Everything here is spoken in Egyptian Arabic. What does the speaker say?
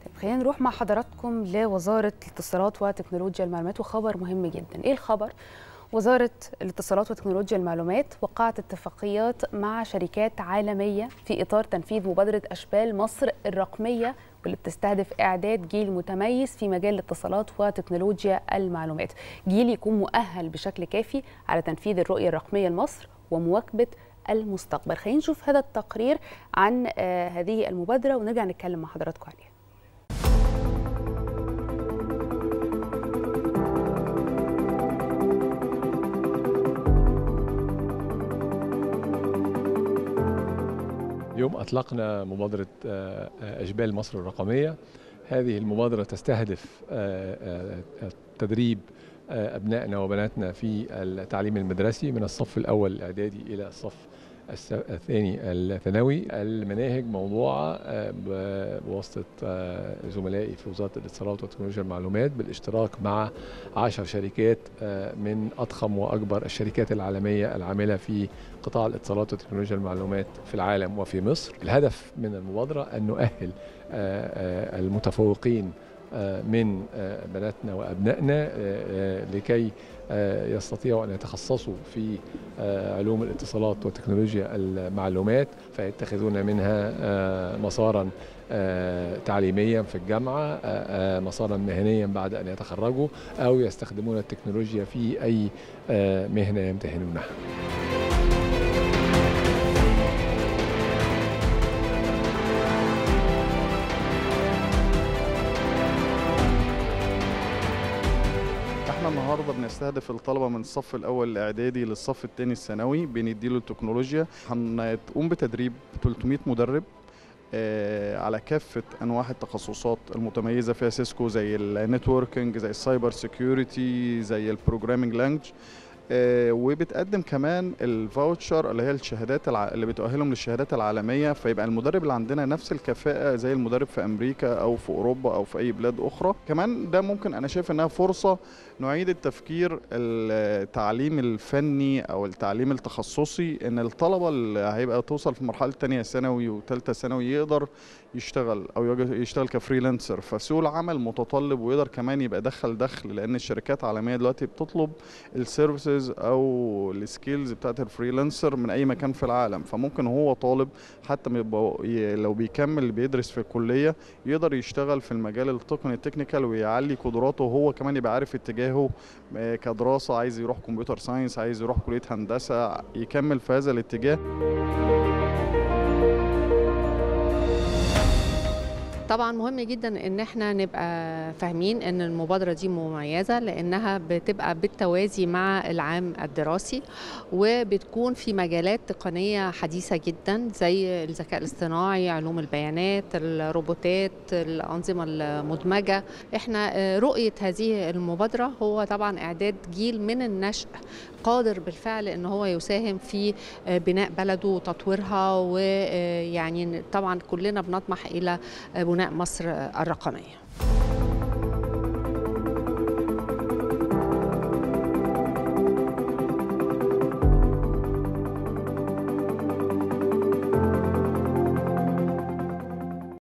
طيب خلينا نروح مع حضراتكم لوزارة الاتصالات وتكنولوجيا المعلومات وخبر مهم جدا ايه الخبر؟ وزارة الاتصالات وتكنولوجيا المعلومات وقعت اتفاقيات مع شركات عالمية في إطار تنفيذ مبادرة أشبال مصر الرقمية واللي بتستهدف إعداد جيل متميز في مجال الاتصالات وتكنولوجيا المعلومات جيل يكون مؤهل بشكل كافي على تنفيذ الرؤية الرقمية لمصر ومواكبة المستقبل خلينا نشوف هذا التقرير عن آه هذه المبادرة ونرجع نتكلم مع حضراتكم عليها اليوم أطلقنا مبادرة أشبال مصر الرقمية هذه المبادرة تستهدف تدريب أبنائنا وبناتنا في التعليم المدرسي من الصف الأول الإعدادي إلى الصف الثاني الثانوي المناهج موضوعة بواسطة زملائي في وزارة الاتصالات وتكنولوجيا المعلومات بالاشتراك مع عشر شركات من أضخم وأكبر الشركات العالمية العاملة في قطاع الاتصالات وتكنولوجيا المعلومات في العالم وفي مصر الهدف من المبادرة أن نؤهل المتفوقين من بناتنا وابنائنا لكي يستطيعوا ان يتخصصوا في علوم الاتصالات وتكنولوجيا المعلومات فيتخذون منها مسارا تعليميا في الجامعه مسارا مهنيا بعد ان يتخرجوا او يستخدمون التكنولوجيا في اي مهنه يمتهنونها. احنا النهارده بنستهدف الطلبه من الصف الاول الاعدادي للصف الثاني الثانوي بنديله التكنولوجيا هنقوم بتدريب 300 مدرب آه على كافه انواع التخصصات المتميزه فيها سيسكو زي النتوركينج زي السايبر سيكيورتي زي البروجرامينج لانجوج آه وبتقدم كمان الفاوتشر اللي هي الشهادات الع... اللي بتؤهلهم للشهادات العالميه فيبقى المدرب اللي عندنا نفس الكفاءه زي المدرب في امريكا او في اوروبا او في اي بلاد اخرى كمان ده ممكن انا شايف انها فرصه نعيد التفكير التعليم الفني او التعليم التخصصي ان الطلبه اللي هيبقى توصل في مرحله ثانيه ثانوي وثالثه ثانوي يقدر يشتغل او يشتغل كفريلانسر فسوق العمل متطلب ويقدر كمان يبقى دخل دخل لان الشركات العالميه دلوقتي بتطلب السيرفيسز او السكيلز بتاعت الفريلانسر من اي مكان في العالم فممكن هو طالب حتى لو بيكمل بيدرس في الكليه يقدر يشتغل في المجال التقني التكنيكال ويعلي قدراته وهو كمان يبقى عارف اتجاهه كدراسه عايز يروح كمبيوتر ساينس عايز يروح كليه هندسه يكمل في هذا الاتجاه طبعا مهم جدا ان احنا نبقى فاهمين ان المبادره دي مميزه لانها بتبقى بالتوازي مع العام الدراسي وبتكون في مجالات تقنيه حديثه جدا زي الذكاء الاصطناعي علوم البيانات الروبوتات الانظمه المدمجه احنا رؤيه هذه المبادره هو طبعا اعداد جيل من النشء قادر بالفعل ان هو يساهم في بناء بلده وتطويرها ويعني طبعا كلنا بنطمح الى بناء مصر الرقميه